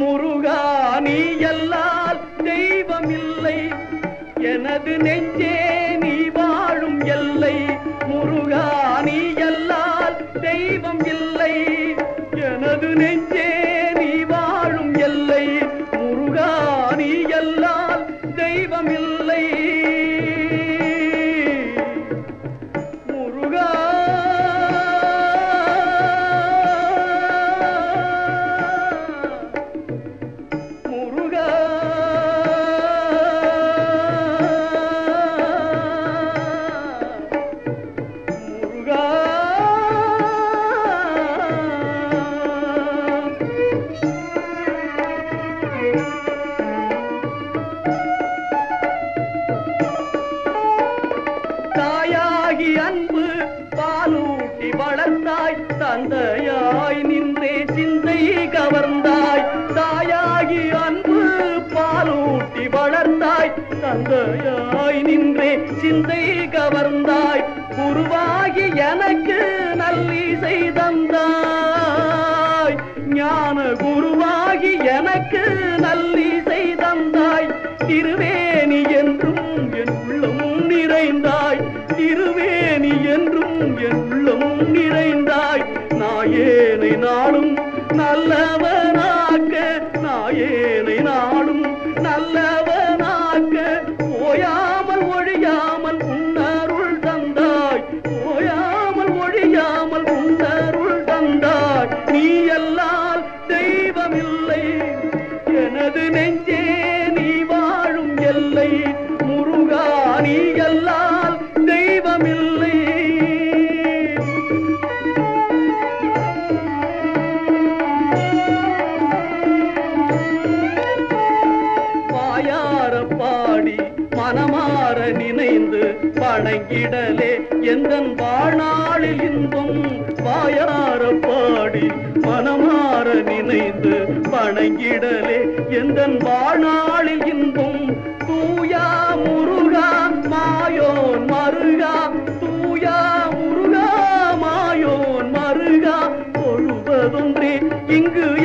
முருகா நீ எல்லால் தெய்வம் இல்லை எனது நெஞ்சே நீ வாழும் எல்லை முருகா நீ எல்லால் தெய்வம் இல்லை எனது நெஞ்சே நீ வாழும் எல்லை முருகா நீ எல்லால் தெய்வம் இல்லை முருகா முருகா முருகா தாயாகி அன்பு பாலூட்டி வளர்த்தாய் தந்தையாய் நின்றே சிந்தை கவர்ந்தாய் தாயாகி அன்பு பாலூட்டி வளர்த்தாய் தந்தையாய் நின்றே சிந்தை கவர்ந்தாய் குருவாகி எனக்கு நல்லிசை தந்தாய் ஞான குருவாகி எனக்கு நல்லிசை தந்தாய் திருவேணி என்றும் என் உள்ளம் நிறைந்தாய் திருவேணி என்றும் என் உள்ளம் நிறைந்தாய் நாயேனை நாளும் நல்லவனாக்க நாயேனை நாளும் நல்லவனாக்க ஓயாமல் ஒழியாமல் உன்னருள் தந்தாய் ஓயாமல் ஒழியாமல் உன்னருள் தந்தாய் நீ எல்லால் தெய்வமில்லை எனது நெஞ்சே நீ வாழும் எல்லை முருகா நீ எல்லால் தெய்வமில்லை வாயார பாடி மனமாற நினைந்து வணங்கிடலே எந்த வாழ்நாளில் இன்பம் வாயார பாடி மனமாற நினைந்து வணங்கிடலே எந்த வாழ்நாளில் இன்பம் தூயா முருகா மாயோன் மருகா தூயா முருகா மாயோன் மருகா தொழுவதொன்றே இங்கு